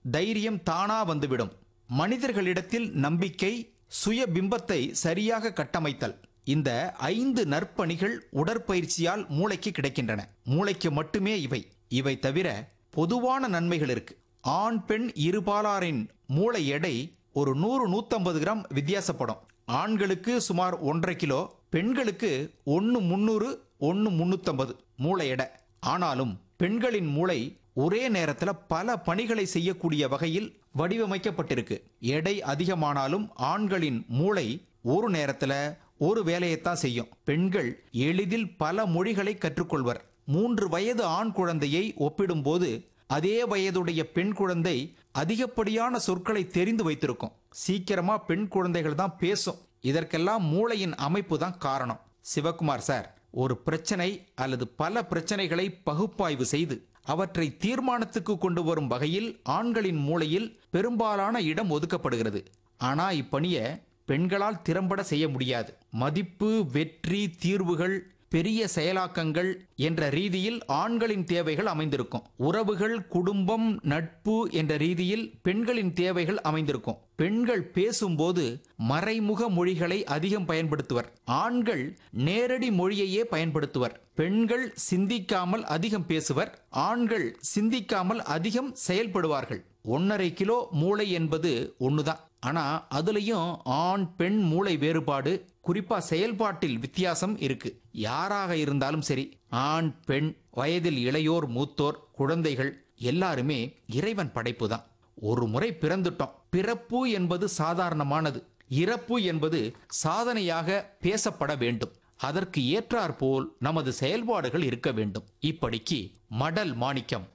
தைரியம் தானா வந்துவிடும் மனிதர்களிடத்தில் நம்பிக்கை சுய பிம்பத்தை சரியாக கட்டமைத்தல் இந்த ஐந்து நற்பணிகள் உடற்பயிற்சியால் மூளைக்கு கிடைக்கின்றன மூளைக்கு மட்டுமே இவை இவை தவிர பொதுவான நன்மைகள் இருக்கு ஆண் பெண் இருபாலாரின் மூளை எடை ஒரு நூறு நூத்தம்பது கிராம் வித்தியாசப்படும் ஆண்களுக்கு சுமார் ஒன்றரை கிலோ பெண்களுக்கு ஒன்று முந்நூறு ஒன்று முந்நூற்றம்பது மூளை எடை ஆனாலும் பெண்களின் மூளை ஒரே நேரத்தில் பல பணிகளை செய்யக்கூடிய வகையில் வடிவமைக்கப்பட்டிருக்கு எடை அதிகமானாலும் ஆண்களின் மூளை ஒரு நேரத்தில் ஒரு வேலையைத்தான் செய்யும் பெண்கள் எளிதில் பல மொழிகளை கற்றுக்கொள்வர் மூன்று வயது ஆண் குழந்தையை ஒப்பிடும்போது அதே வயதுடைய பெண் குழந்தை அதிகப்படியான சொற்களை தெரிந்து வைத்திருக்கும் சீக்கிரமா பெண் குழந்தைகள் தான் பேசும் இதற்கெல்லாம் மூளையின் அமைப்பு தான் காரணம் சிவகுமார் சார் ஒரு பிரச்சனை அல்லது பல பிரச்சனைகளை பகுப்பாய்வு செய்து அவற்றை தீர்மானத்துக்கு கொண்டு வரும் வகையில் ஆண்களின் மூளையில் பெரும்பாலான இடம் ஒதுக்கப்படுகிறது ஆனா இப்பணியை பெண்களால் திறம்பட செய்ய முடியாது மதிப்பு வெற்றி தீர்வுகள் பெரிய செயலாக்கங்கள் என்ற ரீதியில் ஆண்களின் தேவைகள் அமைந்திருக்கும் உறவுகள் குடும்பம் நட்பு என்ற ரீதியில் பெண்களின் தேவைகள் அமைந்திருக்கும் பெண்கள் பேசும்போது மறைமுக மொழிகளை அதிகம் பயன்படுத்துவர் ஆண்கள் நேரடி மொழியையே பயன்படுத்துவர் பெண்கள் சிந்திக்காமல் அதிகம் பேசுவர் ஆண்கள் சிந்திக்காமல் அதிகம் செயல்படுவார்கள் ஒன்னரை கிலோ மூளை என்பது ஒண்ணுதான் ஆனா அதுலயும் ஆண் பெண் மூளை வேறுபாடு குறிப்பா செயல்பாட்டில் வித்தியாசம் இருக்கு யாராக இருந்தாலும் சரி ஆண் பெண் வயதில் இளையோர் மூத்தோர் குழந்தைகள் எல்லாருமே இறைவன் படைப்பு தான் ஒரு முறை பிறந்துட்டோம் பிறப்பு என்பது சாதாரணமானது இறப்பு என்பது சாதனையாக பேசப்பட வேண்டும் அதற்கு ஏற்றாற்போல் நமது செயல்பாடுகள் இருக்க வேண்டும் இப்படிக்கு மடல் மாணிக்கம்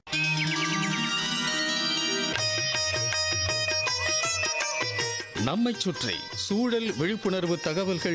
நம்மைச் சுற்றி சூழல் விழிப்புணர்வு தகவல்கள்